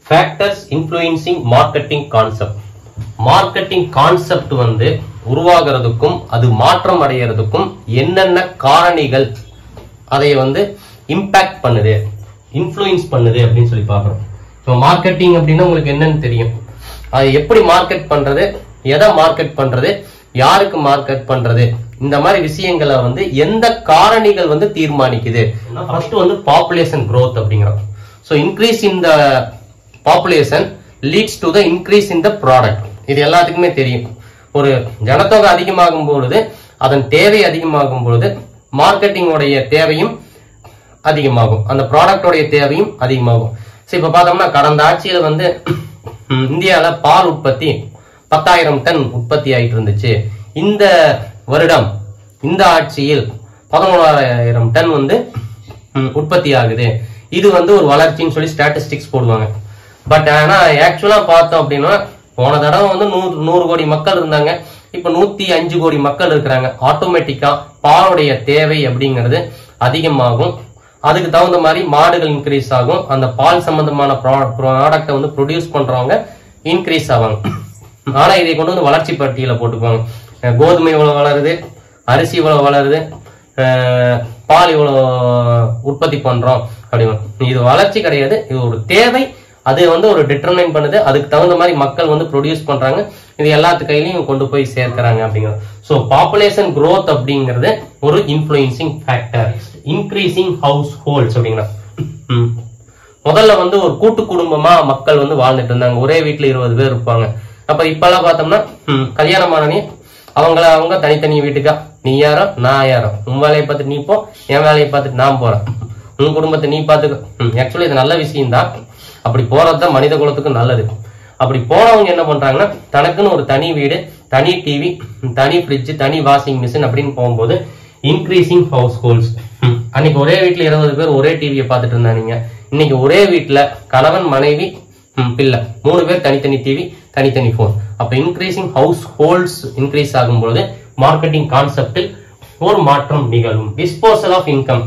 Factors influencing marketing concept marketing concept வந்து உருவாகிறதுக்கும் அது மாற்றம் அடைகிறதுக்கும் என்னென்ன காரணிகள் அதை வந்து இம்பாக்ட் பண்ணுது இன்ஃப்ளூயன்ஸ் பண்ணுது அப்படின்னு சொல்லி பார்க்குறோம் இப்போ மார்க்கெட்டிங் அப்படின்னா உங்களுக்கு என்னன்னு தெரியும் அது எப்படி மார்க்கெட் பண்றது எதை மார்க்கெட் பண்றது யாருக்கு மார்க்கெட் பண்றது இந்த மாதிரி விஷயங்களை வந்து எந்த காரணிகள் வந்து தீர்மானிக்குது ஃபர்ஸ்ட் வந்து பாப்புலேஷன் growth அப்படிங்கிறோம் so increase in the population leads to the increase in the product இது எல்லாத்துக்குமே தெரியும் ஒரு ஜனத்தொகை அதிகமாகும் பொழுது அதன் தேவை அதிகமாகும் பொழுது மார்க்கெட்டிங்கோடைய தேவையும் அதிகமாகும் அந்த ப்ராடக்டோடைய தேவையும் அதிகமாகும் சரி இப்போ பார்த்தோம்னா கடந்த ஆட்சியில் வந்து ம், இந்தியால பால் உற்பத்தி பத்தாயிரம் டன் உற்பத்தி ஆயிட்டு இருந்துச்சு இந்த வருடம் இந்த ஆட்சியில் பதினோராயிரம் டன் வந்து ம், உற்பத்தி ஆகுது இது வந்து ஒரு வளர்ச்சின்னு சொல்லி ஸ்டாட்டிஸ்டிக்ஸ் போடுவாங்க பட் ஆனா ஆக்சுவலா பார்த்தோம் அப்படின்னா போன தடவை வந்து நூறு நூறு கோடி மக்கள் இருந்தாங்க இப்ப நூத்தி அஞ்சு கோடி மக்கள் இருக்கிறாங்க ஆட்டோமேட்டிக்கா பாலுடைய தேவை அப்படிங்கிறது அதிகமாகும் அதுக்கு தகுந்த மாதிரி மாடுகள் இன்க்ரீஸ் ஆகும் அந்த பால் சம்பந்தமான ப்ராடக்ட்டை வந்து ப்ரொடியூஸ் பண்றவங்க இன்க்ரீஸ் ஆவாங்க ஆனா இதை கொண்டு வந்து வளர்ச்சி பட்டியல போட்டுக்குவாங்க அஹ் கோதுமை இவ்வளவு வளருது அரிசி இவ்வளவு வளருது அஹ் பால் இவ்வளவு உற்பத்தி பண்றோம் அப்படின்னு இது வளர்ச்சி கிடையாது இது ஒரு தேவை அது வந்து ஒரு டிட்டர்மைன் பண்ணுது அதுக்கு தகுந்த மாதிரி மக்கள் வந்து ப்ரொடியூஸ் பண்றாங்க இது எல்லாத்து கையிலையும் கொண்டு போய் சேர்க்கறாங்க அப்படிங்கிறது ஸோ பாப்புலேஷன் growth அப்படிங்கிறது ஒரு influencing factor increasing households அப்படிங்கிறது ம். முதல்ல வந்து ஒரு கூட்டு குடும்பமா மக்கள் வந்து வாழ்ந்துட்டு இருந்தாங்க ஒரே வீட்டுல இருபது பேர் இருப்பாங்க அப்ப இப்பெல்லாம் பார்த்தோம்னா ம், கல்யாணம் ஆனனே அவங்கள அவங்க தனித்தனி வீட்டுக்கா நீ யாரோ நான் யாரோ உன் வேலையை பார்த்துட்டு நீ போ என் வேலையை பார்த்துட்டு நான் போறேன் உன் குடும்பத்தை நீ பார்த்துக்க ஆக்சுவலி இது நல்ல விஷயம் தான் அப்படி போறது தான் மனித குலத்துக்கு நல்லது அப்படி போனவங்க என்ன பண்றாங்கன்னா தனக்குன்னு ஒரு தனி வீடு தனி டிவி தனி ஃப்ரிட்ஜ் தனி வாஷிங் மிஷின் அப்படின்னு போகும்போது இன்க்ரீசிங் ஹவுஸ் ஹோல்ட்ஸ் அன்னைக்கு ஒரே வீட்ல இருபது பேர் ஒரே டிவியை பார்த்துட்டு இருந்தாங்க இன்னைக்கு ஒரே வீட்ல கணவன் மனைவி ம், பிள்ளை மூணு பேர் தனித்தனி டிவி தனித்தனி ஃபோன் அப்ப இன்க்ரீசிங் ஹவுஸ் ஹோல்ட்ஸ் இன்க்ரீஸ் ஆகும்பொழுது மார்க்கெட்டிங் கான்செப்டில் ஒரு மாற்றம் நிகழும் டிஸ்போசல் ஆஃப் இன்கம்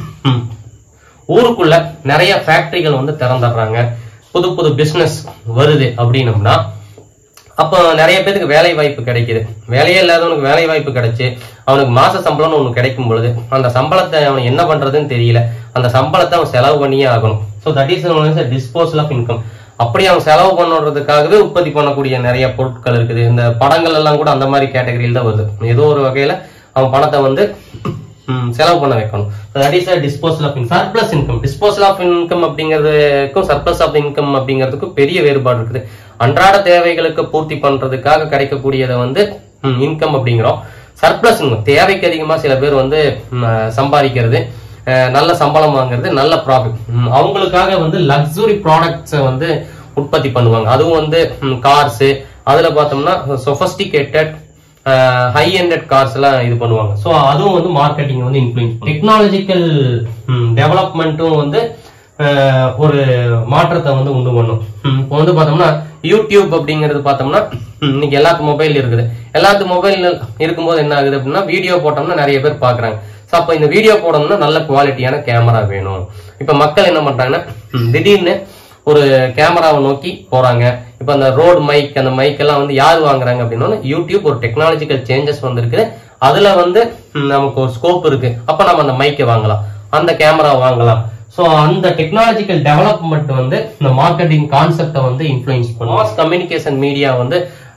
ஊருக்குள்ள நிறைய ஃபேக்டரிகள் வந்து திறந்துடுறாங்க புது புது பிசினஸ் வருது அப்படின்னம்னா அப்போ நிறைய பேருக்கு வேலை வாய்ப்பு கிடைக்குது வேலையே இல்லாதவனுக்கு வேலை வாய்ப்பு கிடைச்சு அவனுக்கு மாச சம்பளம்னு ஒன்று கிடைக்கும் பொழுது அந்த சம்பளத்தை அவன் என்ன பண்றதுன்னு தெரியல அந்த சம்பளத்தை அவன் செலவு பண்ணியே ஆகணும் so that is disposal of income அப்படி அவன் செலவு பண்ணுறதுக்காகவே உற்பத்தி பண்ணக்கூடிய நிறைய பொருட்கள் இருக்குது இந்த படங்கள் எல்லாம் கூட அந்த மாதிரி கேட்டகரியில் தான் வருது ஏதோ ஒரு வகையில அவன் பணத்தை வந்து ம், செலவு பண்ண வைக்கணும் that is disposal of income surplus income disposal of income அப்படிங்கிறதுக்கும் சர்ப்ளஸ் ஆஃப் இன்கம் அப்படிங்கிறதுக்கும் பெரிய வேறுபாடு இருக்குது அன்றாட தேவைகளுக்கு பூர்த்தி பண்றதுக்காக கிடைக்கக்கூடியதை வந்து இன்கம் அப்படிங்கிறோம் சர்ப்ளஸ் இன்கம் தேவைக்கு அதிகமா சில பேர் வந்து ம், சம்பாதிக்கிறது அஹ், நல்ல சம்பளம் வாங்குறது நல்ல ப்ராஃபிட் அவங்களுக்காக வந்து லக்ஸுரி ப்ராடக்ட்ஸை வந்து உற்பத்தி பண்ணுவாங்க அதுவும் வந்து கார்ஸ் அதுல பார்த்தோம்னா சொஃபஸ்டிகேட்டட் ஹை எண்டட் கார்ஸ் எல்லாம் இது பண்ணுவாங்க ஸோ அதுவும் வந்து மார்க்கெட்டிங் வந்து இன்ஃப்ளூயன்ஸ் டெக்னாலஜிக்கல் டெவலப்மெண்ட்டும் வந்து அஹ், ஒரு மாற்றத்தை வந்து உண்டு பண்ணும் ம், இப்போ வந்து பார்த்தோம்னா யூடியூப் அப்படிங்கிறது பார்த்தோம்னா ம், இன்னைக்கு எல்லாத்து மொபைல் இருக்குது எல்லாத்து மொபைல் இருக்கும்போது என்ன ஆகுது அப்படின்னா வீடியோ போட்டோம்னா நிறைய பேர் பார்க்கறாங்க ஸோ அப்போ இந்த வீடியோ போடணும்னா நல்ல குவாலிட்டியான கேமரா வேணும் இப்போ மக்கள் என்ன பண்றாங்கன்னா ம், திடீர்னு ஒரு கேமராவை நோக்கி போறாங்க இப்போ அந்த ரோடு மைக் அந்த மைக் எல்லாம் வந்து யார் வாங்குறாங்க அப்படின்னா யூடியூப் ஒரு டெக்னாலஜிக்கல் சேஞ்சஸ் வந்திருக்கு அதுல வந்து ம், நமக்கு ஒரு ஸ்கோப் இருக்கு அப்ப நம்ம அந்த மைக்கை வாங்கலாம் அந்த கேமரா வாங்கலாம் ஸோ அந்த டெக்னாலஜிக்கல் டெவலப்மெண்ட் வந்து இந்த மார்க்கெட்டிங் கான்செப்டை வந்து இன்ஃப்ளூயன்ஸ் பண்ணும் மாஸ் கம்யூனிகேஷன் மீடியா வந்து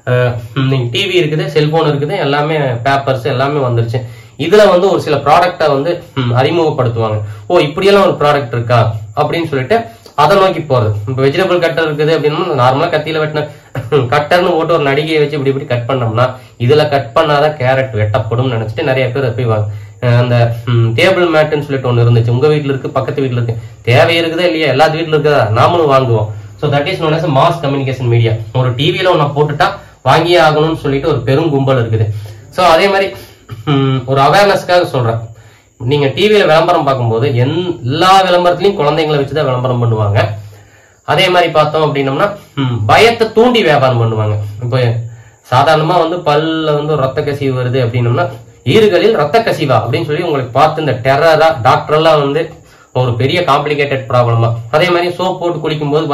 டிவி இருக்குது செல்போன் இருக்குது எல்லாமே பேப்பர்ஸ் எல்லாமே வந்துருச்சு இதுல வந்து ஒரு சில ப்ராடக்டை வந்து ம், அறிமுகப்படுத்துவாங்க ஓ இப்படியெல்லாம் ஒரு ப்ராடக்ட் இருக்கா அப்படின்னு சொல்லிட்டு அதை நோக்கி போறது இப்போ வெஜிடபிள் கட்டர் இருக்குது அப்படின்னா நார்மலா கத்தியில வெட்டின கட்டர்னு போட்டு ஒரு நடிகையை வச்சு இப்படி இப்படி கட் பண்ணோம்னா இதுல கட் பண்ணாதான் கேரட் வெட்டப்படும் நினைச்சிட்டு நிறைய பேர் போய் வாங்க அஹ் அந்த டேபிள் மேட்டுன்னு சொல்லிட்டு ஒன்று இருந்துச்சு உங்க வீட்ல இருக்கு பக்கத்து வீட்ல இருக்கு தேவை இருக்குதா இல்லையா எல்லாத்து வீட்ல இருக்குதா நாமளும் வாங்குவோம் so that is known as mass communication media ஒரு டிவியில ஒன்று போட்டுட்டா வாங்கியே ஆகணும்னு சொல்லிட்டு ஒரு பெரும் கும்பல் இருக்குது ஸோ அதே மாதிரி ம், ஒரு அவேர்னஸ்க்காக சொல்றேன் நீங்க டிவியில விளம்பரம் பார்க்கும்போது என் எல்லா விளம்பரத்துலயும் குழந்தைங்களை வச்சுதான் விளம்பரம் பண்ணுவாங்க அதே மாதிரி பார்த்தோம் அப்படின்னம்னா ம், பயத்தை தூண்டி வியாபாரம் பண்ணுவாங்க இப்போ சாதாரணமா வந்து பல்ல வந்து ரத்த கசிவு வருது அப்படின்னம்னா ஈறுகளில் ரத்த கசிவா அப்படின்னு சொல்லி உங்களுக்கு பார்த்து இந்த டெரரா டாக்டர் எல்லாம் வந்து ஒரு பெரிய காம்ப்ளிகேட்டட் ப்ராப்ளமா அதே மாதிரி சோப் போட்டு குளிக்கும் போது பார்த்தோம்னா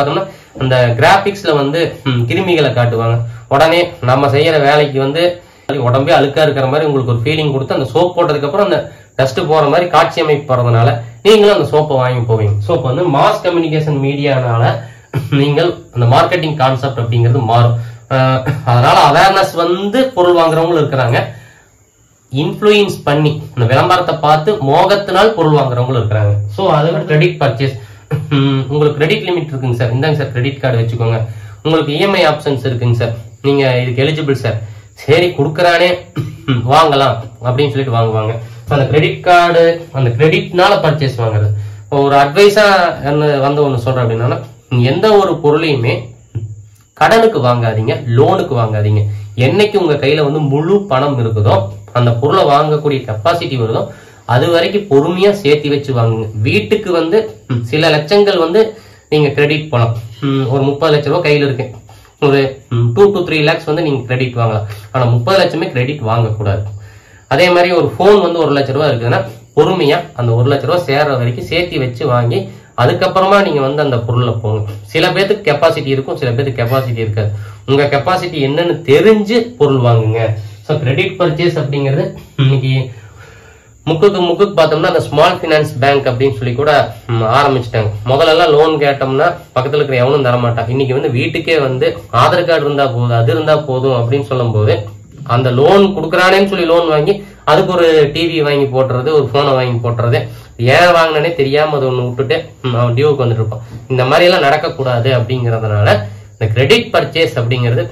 அந்த கிராபிக்ஸ்ல வந்து ம், கிருமிகளை காட்டுவாங்க உடனே நம்ம செய்யற வேலைக்கு வந்து உடம்பே அழுக்கா இருக்கிற மாதிரி உங்களுக்கு ஒரு ஃபீலிங் கொடுத்து அந்த சோப் போட்டதுக்கு அப்புறம் அந்த டஸ்ட் போற மாதிரி காட்சி அமைப்பு போறதுனால நீங்களும் அந்த சோப்பை வாங்கி போவீங்க சோப் வந்து மாஸ் கம்யூனிகேஷன் மீடியானால நீங்கள் அந்த மார்க்கெட்டிங் கான்செப்ட் அப்படிங்கிறது மாறும் அஹ் அதனால அவேர்னஸ் வந்து பொருள் வாங்குறவங்களும் இருக்கிறாங்க இன்ஃப்ளூயன்ஸ் பண்ணி அந்த விளம்பரத்தை பார்த்து மோகத்தினால் பொருள் வாங்குறவங்களும் இருக்கிறாங்க ஸோ அதில் கிரெடிட் பர்ச்சேஸ் உங்களுக்கு கிரெடிட் லிமிட் இருக்குங்க சார் இந்தாங்க சார் கிரெடிட் கார்டு வச்சுக்கோங்க உங்களுக்கு இஎம்ஐ ஆப்ஷன்ஸ் இருக்குங்க சார் நீங்க இதுக்கு எலிஜிபிள் சார் சரி கொடுக்குறானே வாங்கலாம் அப்படின்னு சொல்லிட்டு வாங்குவாங்க So, அந்த கிரெடிட் கார்டு அந்த கிரெடிட்னால பர்ச்சேஸ் வாங்குறது இப்போ ஒரு அட்வைஸா என்ன வந்து ஒன்று சொல்றேன் அப்படின்னா எந்த ஒரு பொருளையுமே கடனுக்கு வாங்காதீங்க லோனுக்கு வாங்காதீங்க என்னைக்கு உங்க கையில வந்து முழு பணம் இருக்குதோ அந்த பொருளை வாங்கக்கூடிய கெப்பாசிட்டி வருதோ அது வரைக்கும் பொறுமையா சேர்த்து வச்சு வாங்குங்க வீட்டுக்கு வந்து ம், சில லட்சங்கள் வந்து நீங்க கிரெடிட் போலாம் ம், ஒரு முப்பது லட்ச ரூபாய் கையில இருக்கு ஒரு டூ டு த்ரீ லேக்ஸ் வந்து நீங்க கிரெடிட் வாங்கலாம் ஆனா முப்பது லட்சமே கிரெடிட் வாங்கக்கூடாது அதே மாதிரி ஒரு ஃபோன் வந்து ஒரு லட்ச ரூபா இருக்குதுன்னா பொறுமையா அந்த ஒரு லட்ச ரூபா சேர்ற வரைக்கும் சேர்த்து வச்சு வாங்கி அதுக்கப்புறமா நீங்க வந்து அந்த பொருளை போங்க சில பேத்துக்கு கெப்பாசிட்டி இருக்கும் சில பேத்துக்கு கெப்பாசிட்டி இருக்காது உங்க கெப்பாசிட்டி என்னன்னு தெரிஞ்சு பொருள் வாங்குங்க ஸோ கிரெடிட் பர்ச்சேஸ் அப்படிங்கிறது இன்னைக்கு முக்குக்கு முக்குக்கு பார்த்தோம்னா அந்த ஸ்மால் ஃபினான்ஸ் பேங்க் அப்படின்னு சொல்லி கூட ம், ஆரம்பிச்சிட்டாங்க முதல்ல எல்லாம் லோன் கேட்டோம்னா பக்கத்துல இருக்கிற எவனும் தர மாட்டான் இன்னைக்கு வந்து வீட்டுக்கே வந்து ஆதார் கார்டு இருந்தா போதும் அது இருந்தா போதும் அப்படின்னு சொல்லும்போது அந்த லோன் கொடுக்குறானேன்னு சொல்லி லோன் வாங்கி அதுக்கு ஒரு டிவி வாங்கி போட்டுறது ஒரு போனை வாங்கி போட்டுறது ஏன் வாங்கினே தெரியாம அதை ஒன்று விட்டுட்டு ம், அவன் டியூக்கு வந்துட்டு இருப்பான் இந்த மாதிரி எல்லாம் நடக்கக்கூடாது அப்படிங்கறதுனால இந்த கிரெடிட் பர்ச்சேஸ் அப்படிங்கிறது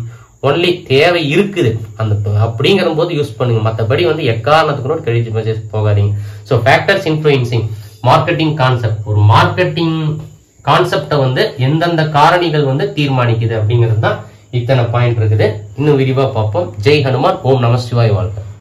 ஒன்லி தேவை இருக்குது அந்த அப்படிங்கிற போது யூஸ் பண்ணுங்க மற்றபடி வந்து எக்காரணத்துக்கு கூட கிரெடிட் பர்ச்சேஸ் போகாதீங்க so factors influencing marketing concept ஒரு மார்க்கெட்டிங் கான்செப்டை வந்து எந்தெந்த காரணிகள் வந்து தீர்மானிக்குது அப்படிங்கிறது தான் இத்தனை பாயிண்ட் இருக்குது இன்னும் விரிவா பார்ப்போம் ஜெய் ஹனுமான் ஓம் நம சிவாய் வாழ்க